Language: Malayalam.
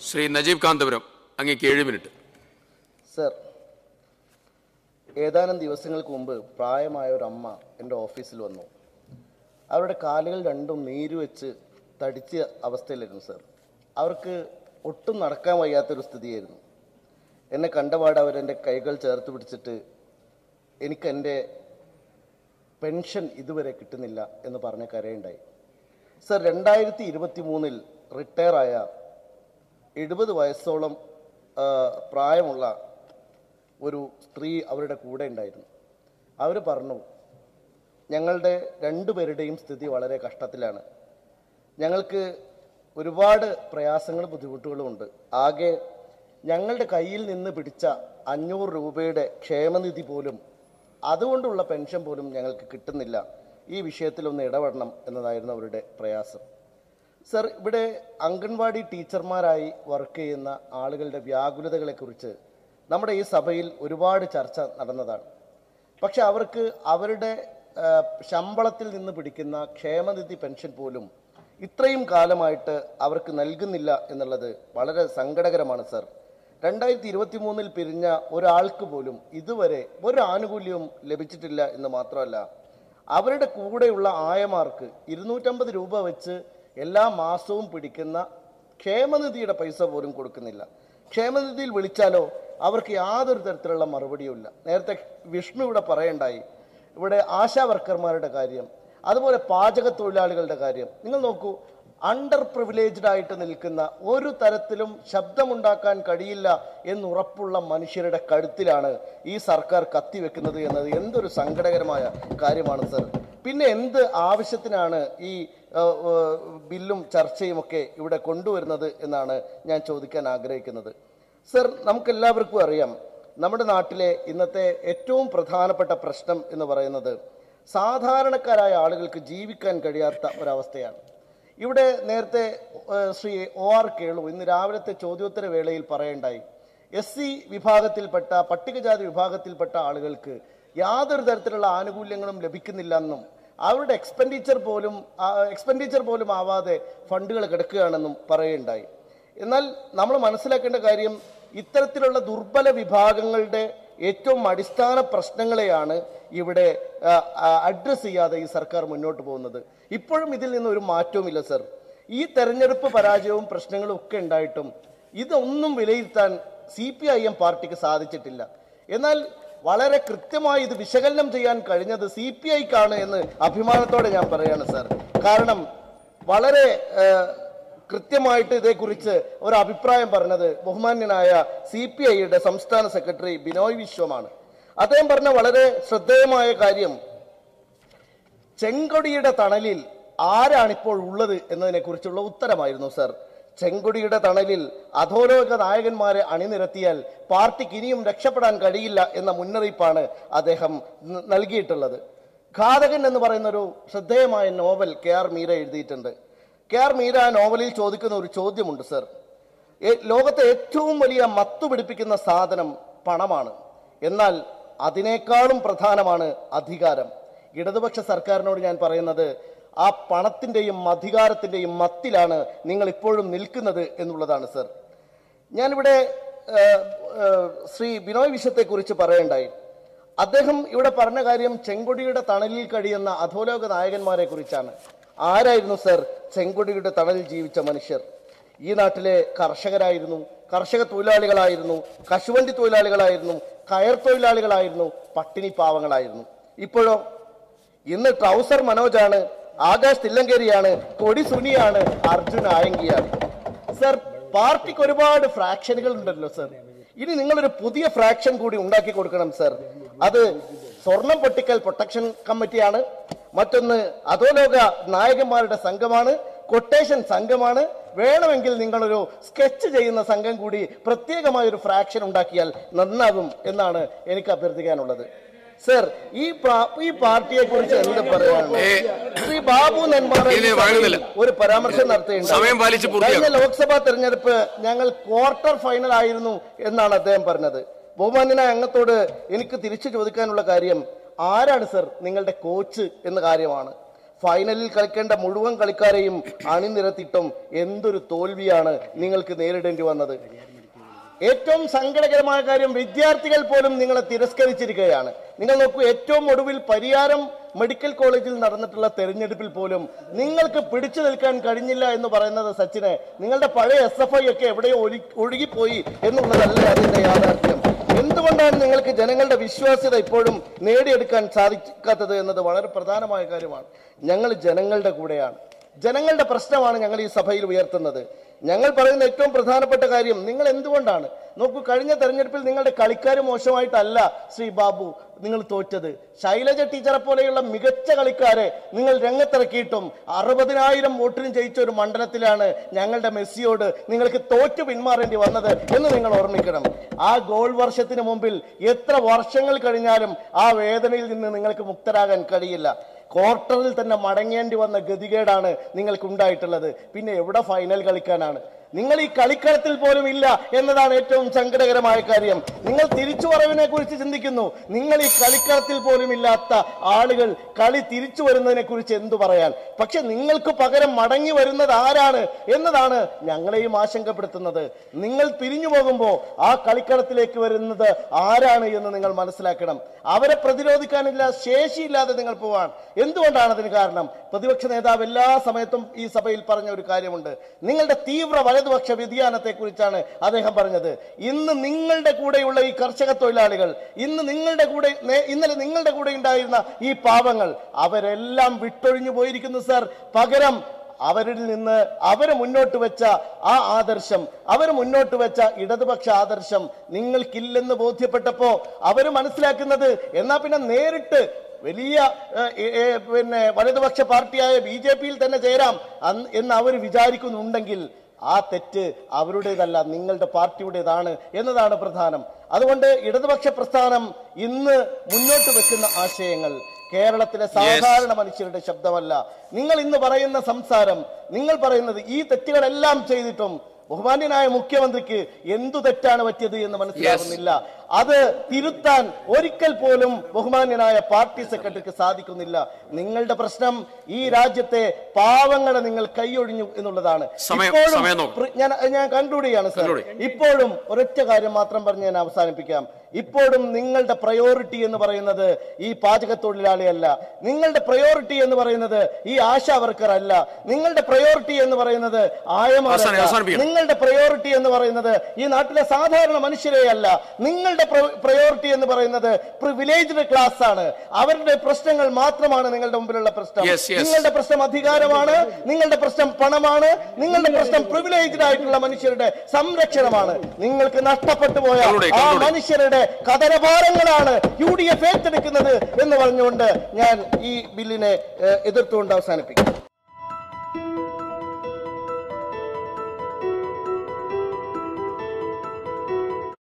ശ്രീ നജീബ് കാന്തപുരം അങ്ങേക്ക് ഏഴ് മിനിറ്റ് സർ ഏതാനും ദിവസങ്ങൾക്ക് മുമ്പ് പ്രായമായ ഒരു അമ്മ എൻ്റെ ഓഫീസിൽ വന്നു അവരുടെ കാലുകൾ രണ്ടും നീര് വെച്ച് തടിച്ച അവസ്ഥയിലായിരുന്നു സർ അവർക്ക് ഒട്ടും നടക്കാൻ വയ്യാത്തൊരു സ്ഥിതിയായിരുന്നു എന്നെ കണ്ടപാട് അവരെൻ്റെ കൈകൾ ചേർത്ത് പിടിച്ചിട്ട് എനിക്ക് എൻ്റെ പെൻഷൻ ഇതുവരെ കിട്ടുന്നില്ല എന്ന് പറഞ്ഞ കരയുണ്ടായി സർ രണ്ടായിരത്തി ഇരുപത്തി മൂന്നിൽ റിട്ടയറായ എഴുപത് വയസ്സോളം ആ, പ്രായമുള്ള ഒരു സ്ത്രീ അവരുടെ കൂടെ ഉണ്ടായിരുന്നു അവർ പറഞ്ഞു ഞങ്ങളുടെ രണ്ടുപേരുടെയും സ്ഥിതി വളരെ കഷ്ടത്തിലാണ് ഞങ്ങൾക്ക് ഒരുപാട് പ്രയാസങ്ങളും ബുദ്ധിമുട്ടുകളും ഉണ്ട് ആകെ ഞങ്ങളുടെ കയ്യിൽ നിന്ന് പിടിച്ച അഞ്ഞൂറ് രൂപയുടെ ക്ഷേമനിധി പോലും അതുകൊണ്ടുള്ള പെൻഷൻ പോലും ഞങ്ങൾക്ക് കിട്ടുന്നില്ല ഈ വിഷയത്തിലൊന്ന് ഇടപെടണം എന്നതായിരുന്നു അവരുടെ പ്രയാസം സർ ഇവിടെ അംഗൻവാടി ടീച്ചർമാരായി വർക്ക് ചെയ്യുന്ന ആളുകളുടെ വ്യാകുലതകളെക്കുറിച്ച് നമ്മുടെ ഈ സഭയിൽ ഒരുപാട് ചർച്ച നടന്നതാണ് പക്ഷെ അവർക്ക് അവരുടെ ആ, ശമ്പളത്തിൽ നിന്ന് പിടിക്കുന്ന ക്ഷേമനിധി പെൻഷൻ പോലും ഇത്രയും കാലമായിട്ട് അവർക്ക് നൽകുന്നില്ല എന്നുള്ളത് വളരെ സങ്കടകരമാണ് സർ രണ്ടായിരത്തി ഇരുപത്തി മൂന്നിൽ പിരിഞ്ഞ ഒരാൾക്ക് പോലും ഇതുവരെ ഒരു ആനുകൂല്യവും ലഭിച്ചിട്ടില്ല എന്ന് മാത്രമല്ല അവരുടെ കൂടെയുള്ള ആയമാർക്ക് ഇരുന്നൂറ്റമ്പത് രൂപ വെച്ച് എല്ലാ മാസവും പിടിക്കുന്ന ക്ഷേമനിധിയുടെ പൈസ പോലും കൊടുക്കുന്നില്ല ക്ഷേമനിധിയിൽ വിളിച്ചാലോ അവർക്ക് യാതൊരു തരത്തിലുള്ള മറുപടിയുമില്ല നേരത്തെ വിഷ്ണു ഇവിടെ പറയണ്ടായി ഇവിടെ ആശാ വർക്കർമാരുടെ കാര്യം അതുപോലെ പാചക തൊഴിലാളികളുടെ കാര്യം നിങ്ങൾ നോക്കൂ അണ്ടർ പ്രിവിലേജ്ഡ് ആയിട്ട് നിൽക്കുന്ന ഒരു തരത്തിലും ശബ്ദമുണ്ടാക്കാൻ കഴിയില്ല എന്നുറപ്പുള്ള മനുഷ്യരുടെ കഴുത്തിലാണ് ഈ സർക്കാർ കത്തിവെക്കുന്നത് എന്നത് എന്തൊരു സങ്കടകരമായ കാര്യമാണ് സർ പിന്നെ എന്ത് ആവശ്യത്തിനാണ് ഈ ആ, ആ, ബില്ലും ചർച്ചയും ഒക്കെ ഇവിടെ കൊണ്ടുവരുന്നത് എന്നാണ് ഞാൻ ചോദിക്കാൻ ആഗ്രഹിക്കുന്നത് സർ നമുക്കെല്ലാവർക്കും അറിയാം നമ്മുടെ നാട്ടിലെ ഇന്നത്തെ ഏറ്റവും പ്രധാനപ്പെട്ട പ്രശ്നം എന്ന് പറയുന്നത് സാധാരണക്കാരായ ആളുകൾക്ക് ജീവിക്കാൻ കഴിയാത്ത ഒരവസ്ഥയാണ് ഇവിടെ നേരത്തെ ഏഹ്, ശ്രീ ഒ ആർ കേളു ഇന്ന് രാവിലത്തെ ചോദ്യോത്തര വേളയിൽ പറയണ്ടായി എസ് സി വിഭാഗത്തിൽപ്പെട്ട പട്ടികജാതി വിഭാഗത്തിൽപ്പെട്ട ആളുകൾക്ക് യാതൊരു തരത്തിലുള്ള ആനുകൂല്യങ്ങളും ലഭിക്കുന്നില്ല എന്നും അവരുടെ എക്സ്പെൻഡിച്ചർ പോലും എക്സ്പെൻഡിച്ചർ പോലും ആവാതെ ഫണ്ടുകൾ കിടക്കുകയാണെന്നും പറയുകയുണ്ടായി എന്നാൽ നമ്മൾ മനസ്സിലാക്കേണ്ട കാര്യം ഇത്തരത്തിലുള്ള ദുർബല വിഭാഗങ്ങളുടെ ഏറ്റവും അടിസ്ഥാന പ്രശ്നങ്ങളെയാണ് ഇവിടെ അഡ്രസ് ചെയ്യാതെ ഈ സർക്കാർ മുന്നോട്ട് പോകുന്നത് ഇപ്പോഴും ഇതിൽ നിന്ന് ഒരു മാറ്റവുമില്ല സർ ഈ തെരഞ്ഞെടുപ്പ് പരാജയവും പ്രശ്നങ്ങളും ഒക്കെ ഉണ്ടായിട്ടും ഇതൊന്നും വിലയിരുത്താൻ സി പി ഐ എം പാർട്ടിക്ക് സാധിച്ചിട്ടില്ല എന്നാൽ വളരെ കൃത്യമായി ഇത് വിശകലനം ചെയ്യാൻ കഴിഞ്ഞത് സി പി ഐക്കാണ് എന്ന് അഭിമാനത്തോടെ ഞാൻ പറയാണ് സാർ കാരണം വളരെ ഏഹ്, കൃത്യമായിട്ട് ഇതേക്കുറിച്ച് ഒരു അഭിപ്രായം പറഞ്ഞത് ബഹുമാന്യനായ സി പി ഐയുടെ സംസ്ഥാന സെക്രട്ടറി ബിനോയ് വിശ്വമാണ് അദ്ദേഹം പറഞ്ഞ വളരെ ശ്രദ്ധേയമായ കാര്യം ചെങ്കൊടിയുടെ തണലിൽ ആരാണിപ്പോൾ ഉള്ളത് എന്നതിനെ കുറിച്ചുള്ള ഉത്തരമായിരുന്നു സർ ചെങ്കൊടിയുടെ തണലിൽ അധോലോക നായകന്മാരെ അണിനിരത്തിയാൽ പാർട്ടിക്ക് ഇനിയും രക്ഷപ്പെടാൻ കഴിയില്ല എന്ന മുന്നറിയിപ്പാണ് അദ്ദേഹം ന- നൽകിയിട്ടുള്ളത് ഘാതകൻ എന്ന് പറയുന്ന ഒരു ശ്രദ്ധേയമായ നോവൽ കെ ആർ മീര എഴുതിയിട്ടുണ്ട് കെ ആർ മീര ആ നോവലിൽ ചോദിക്കുന്ന ഒരു ചോദ്യമുണ്ട് സർ ഏ- ലോകത്തെ ഏറ്റവും വലിയ മത്തു പിടിപ്പിക്കുന്ന സാധനം പണമാണ് എന്നാൽ അതിനേക്കാളും പ്രധാനമാണ് അധികാരം ഇടതുപക്ഷ സർക്കാരിനോട് ഞാൻ പറയുന്നത് ആ പണത്തിന്റെയും അധികാരത്തിന്റെയും മത്തിലാണ് നിങ്ങൾ ഇപ്പോഴും നിൽക്കുന്നത് എന്നുള്ളതാണ് സർ ഞാനിവിടെ ഏഹ്, ഏഹ്, ശ്രീ ബിനോയ് വിശ്വത്തെക്കുറിച്ച് പറയണ്ടായി അദ്ദേഹം ഇവിടെ പറഞ്ഞ കാര്യം ചെങ്കൊടിയുടെ തണലിൽ കഴിയുന്ന അധോലോക നായകന്മാരെ കുറിച്ചാണ് ആരായിരുന്നു സർ ചെങ്കൊടിയുടെ തണലിൽ ജീവിച്ച മനുഷ്യർ ഈ നാട്ടിലെ കർഷകരായിരുന്നു കർഷക തൊഴിലാളികളായിരുന്നു കശുവണ്ടി തൊഴിലാളികളായിരുന്നു കയർ തൊഴിലാളികളായിരുന്നു പട്ടിണി പാവങ്ങളായിരുന്നു ഇപ്പോഴോ ഇന്ന് ട്രൗസർ മനോജാണ് ആകാശ് തില്ലങ്കേരിയാണ് കൊടി സുനിയാണ് അർജുൻ ആയങ്കിയാണ് സർ പാർട്ടിക്ക് ഒരുപാട് ഫ്രാക്ഷനുകൾ ഉണ്ടല്ലോ സർ ഇനി നിങ്ങളൊരു പുതിയ ഫ്രാക്ഷൻ കൂടി ഉണ്ടാക്കി കൊടുക്കണം സർ അത് സ്വർണം പൊട്ടിക്കൽ പ്രൊട്ടക്ഷൻ കമ്മിറ്റിയാണ് മറ്റൊന്ന് അധോലോക നായകന്മാരുടെ സംഘമാണ് കൊട്ടേഷൻ സംഘമാണ് വേണമെങ്കിൽ നിങ്ങളൊരു സ്കെച്ച് ചെയ്യുന്ന സംഘം കൂടി പ്രത്യേകമായ ഒരു ഫ്രാക്ഷൻ ഉണ്ടാക്കിയാൽ നന്നാകും എന്നാണ് എനിക്ക് അഭ്യർത്ഥിക്കാനുള്ളത് സർ ഈ പാ- ഈ പാർട്ടിയെ കുറിച്ച് എന്ത് പറയാനുള്ളത് ഏ, ശ്രീ ബാബു നെന്മാറ ഈ ഇതിന് വഴങ്ങുന്നില്ല. ഒരു പരാമർശം നടത്തിയിട്ടുണ്ട് സമയം പാലിച്ച് പൂർത്തിയാക്കും. കഴിഞ്ഞ ലോക്സഭാ തെരഞ്ഞെടുപ്പ് ഞങ്ങൾ ക്വാർട്ടർ ഫൈനൽ ആയിരുന്നു എന്നാണ് അദ്ദേഹം പറഞ്ഞത് ബഹുമാന്യനായ അംഗത്തോട് എനിക്ക് തിരിച്ചു ചോദിക്കാനുള്ള കാര്യം ആരാണ് സർ നിങ്ങളുടെ കോച്ച് എന്ന കാര്യമാണ് ഫൈനലിൽ കളിക്കേണ്ട മുഴുവൻ കളിക്കാരെയും അണിനിരത്തിയിട്ടും എന്തൊരു തോൽവിയാണ് നിങ്ങൾക്ക് നേരിടേണ്ടി വന്നത് ഏറ്റവും സങ്കടകരമായ കാര്യം വിദ്യാർത്ഥികൾ പോലും നിങ്ങളെ തിരസ്കരിച്ചിരിക്കുകയാണ് നിങ്ങൾ നോക്കൂ ഏറ്റവും ഒടുവിൽ പരിയാരം മെഡിക്കൽ കോളേജിൽ നടന്നിട്ടുള്ള തെരഞ്ഞെടുപ്പിൽ പോലും നിങ്ങൾക്ക് പിടിച്ചു നിൽക്കാൻ കഴിഞ്ഞില്ല എന്ന് പറയുന്നത് സച്ചിനെ നിങ്ങളുടെ പഴയ എസ് എഫ് ഐ ഒക്കെ എവിടെയോ ഒഴി- ഒഴുകിപ്പോയി എന്നുള്ളതല്ല അതിന്റെ യാഥാർത്ഥ്യം എന്തുകൊണ്ടാണ് നിങ്ങൾക്ക് ജനങ്ങളുടെ വിശ്വാസ്യത ഇപ്പോഴും നേടിയെടുക്കാൻ സാധിക്കാത്തത് എന്നത് വളരെ പ്രധാനമായ കാര്യമാണ് ഞങ്ങൾ ജനങ്ങളുടെ കൂടെയാണ് ജനങ്ങളുടെ പ്രശ്നമാണ് ഞങ്ങൾ ഈ സഭയിൽ ഉയർത്തുന്നത് ഞങ്ങൾ പറയുന്ന ഏറ്റവും പ്രധാനപ്പെട്ട കാര്യം നിങ്ങൾ എന്തുകൊണ്ടാണ് നോക്കൂ കഴിഞ്ഞ തെരഞ്ഞെടുപ്പിൽ നിങ്ങളുടെ കളിക്കാർ മോശമായിട്ടല്ല ശ്രീ ബാബു നിങ്ങൾ തോറ്റത് ശൈലജ ടീച്ചറെ പോലെയുള്ള മികച്ച കളിക്കാരെ നിങ്ങൾ രംഗത്തിറക്കിയിട്ടും അറുപതിനായിരം വോട്ടിന് ജയിച്ച ഒരു മണ്ഡലത്തിലാണ് ഞങ്ങളുടെ മെസ്സിയോട് നിങ്ങൾക്ക് തോറ്റു പിന്മാറേണ്ടി വന്നത് എന്ന് നിങ്ങൾ ഓർമ്മിക്കണം ആ ഗോൾ വർഷത്തിന് മുമ്പിൽ എത്ര വർഷങ്ങൾ കഴിഞ്ഞാലും ആ വേദനയിൽ നിന്ന് നിങ്ങൾക്ക് മുക്തരാകാൻ കഴിയില്ല ക്വാർട്ടറിൽ തന്നെ മടങ്ങേണ്ടി വന്ന ഗതികേടാണ് നിങ്ങൾക്ക് ഉണ്ടായിട്ടുള്ളത് പിന്നെ എവിടെ ഫൈനൽ കളിക്കാനാണ് നിങ്ങൾ ഈ കളിക്കളത്തിൽ പോലും ഇല്ല എന്നതാണ് ഏറ്റവും സങ്കടകരമായ കാര്യം നിങ്ങൾ തിരിച്ചുവരവിനെ കുറിച്ച് ചിന്തിക്കുന്നു നിങ്ങൾ ഈ കളിക്കളത്തിൽ പോലും ഇല്ലാത്ത ആളുകൾ കളി തിരിച്ചു വരുന്നതിനെ കുറിച്ച് എന്തു പറയാൻ പക്ഷെ നിങ്ങൾക്ക് പകരം മടങ്ങി വരുന്നത് ആരാണ് എന്നതാണ് ഞങ്ങളെയും ആശങ്കപ്പെടുത്തുന്നത് നിങ്ങൾ പിരിഞ്ഞു പോകുമ്പോൾ ആ കളിക്കളത്തിലേക്ക് വരുന്നത് ആരാണ് എന്ന് നിങ്ങൾ മനസ്സിലാക്കണം അവരെ പ്രതിരോധിക്കാനില്ല ശേഷിയില്ലാതെ നിങ്ങൾ പോവാൻ എന്തുകൊണ്ടാണ് അതിന് കാരണം പ്രതിപക്ഷ നേതാവ് എല്ലാ സമയത്തും ഈ സഭയിൽ പറഞ്ഞ ഒരു കാര്യമുണ്ട് നിങ്ങളുടെ തീവ്ര വലതുപക്ഷ വ്യതിയാനത്തെ കുറിച്ചാണ് അദ്ദേഹം പറഞ്ഞത് ഇന്ന് നിങ്ങളുടെ കൂടെയുള്ള ഈ കർഷക തൊഴിലാളികൾ ഇന്ന് നിങ്ങളുടെ കൂടെ നേ- ഇന്നലെ നിങ്ങളുടെ കൂടെ ഉണ്ടായിരുന്ന ഈ പാവങ്ങൾ അവരെല്ലാം വിട്ടൊഴിഞ്ഞു പോയിരിക്കുന്നു സാർ പകരം അവരിൽ നിന്ന് അവര് മുന്നോട്ട് വെച്ച ആ ആദർശം അവർ മുന്നോട്ട് വെച്ച ഇടതുപക്ഷ ആദർശം നിങ്ങൾക്കില്ലെന്ന് ബോധ്യപ്പെട്ടപ്പോ അവര് മനസ്സിലാക്കുന്നത് എന്നാ പിന്നെ നേരിട്ട് വലിയ ഏഹ്, ഏ- ഏ- പിന്നെ വലതുപക്ഷ പാർട്ടിയായ ബി ജെ പിയിൽ തന്നെ ചേരാം അന്ന് എന്ന് അവർ വിചാരിക്കുന്നുണ്ടെങ്കിൽ ആ തെറ്റ് അവരുടേതല്ല നിങ്ങളുടെ പാർട്ടിയുടേതാണ് എന്നതാണ് പ്രധാനം അതുകൊണ്ട് ഇടതുപക്ഷ പ്രസ്ഥാനം ഇന്ന് മുന്നോട്ട് വെക്കുന്ന ആശയങ്ങൾ കേരളത്തിലെ സാധാരണ മനുഷ്യരുടെ ശബ്ദമല്ല നിങ്ങൾ ഇന്ന് പറയുന്ന സംസാരം നിങ്ങൾ പറയുന്നത് ഈ തെറ്റുകളെല്ലാം ചെയ്തിട്ടും ബഹുമാന്യനായ മുഖ്യമന്ത്രിക്ക് എന്തു തെറ്റാണ് പറ്റിയത് എന്ന് മനസ്സിലാകുന്നില്ല അത് തിരുത്താൻ ഒരിക്കൽ പോലും ബഹുമാന്യനായ പാർട്ടി സെക്രട്ടറിക്ക് സാധിക്കുന്നില്ല നിങ്ങളുടെ പ്രശ്നം ഈ രാജ്യത്തെ പാവങ്ങളെ നിങ്ങൾ കൈയൊഴിഞ്ഞു എന്നുള്ളതാണ് സമയം- ഇപ്പോഴും സമയം നോക്ക്. പ്രി- ഞാൻ ഞാൻ കൺക്ലൂഡ് ചെയ്യാണ് സർ Conclude. ഇപ്പോഴും ഒരൊറ്റ കാര്യം മാത്രം പറഞ്ഞ് ഞാൻ അവസാനിപ്പിക്കാം ഇപ്പോഴും നിങ്ങളുടെ പ്രയോറിറ്റി എന്ന് പറയുന്നത് ഈ പാചക തൊഴിലാളിയല്ല നിങ്ങളുടെ പ്രയോറിറ്റി എന്ന് പറയുന്നത് ഈ ആശാ വർക്കർ അല്ല നിങ്ങളുടെ പ്രയോറിറ്റി എന്ന് പറയുന്നത് ആയമാരല്ല അവസാനം- അവസാനിപ്പിക്കണം. നിങ്ങളുടെ പ്രയോറിറ്റി എന്ന് പറയുന്നത് ഈ നാട്ടിലെ സാധാരണ മനുഷ്യരെ അല്ല നിങ്ങളുടെ പ്രയോറിറ്റി എന്ന് പറയുന്നത് പ്രിവിലേജ്ഡ് ക്ലാസ് ആണ് അവരുടെ പ്രശ്നങ്ങൾ മാത്രമാണ് നിങ്ങളുടെ മുമ്പിലുള്ള പ്രശ്നം Yes, yes. നിങ്ങളുടെ പ്രശ്നം അധികാരമാണ് നിങ്ങളുടെ പ്രശ്നം പണമാണ് നിങ്ങളുടെ പ്രശ്നം പ്രിവിലേജ്ഡ് ആയിട്ടുള്ള മനുഷ്യരുടെ സംരക്ഷണമാണ് നിങ്ങൾക്ക് നഷ്ടപ്പെട്ടു പോയ Conclude, ആ conclude. മനുഷ്യരുടെ കഥനഭാരങ്ങളാണ് യു ഡി എഫ് ഏറ്റെടുക്കുന്നത് എന്ന് പറഞ്ഞുകൊണ്ട് ഞാൻ ഈ ബില്ലിനെ ഏഹ്, എതിർത്തുകൊണ്ട് അവസാനിപ്പിക്കും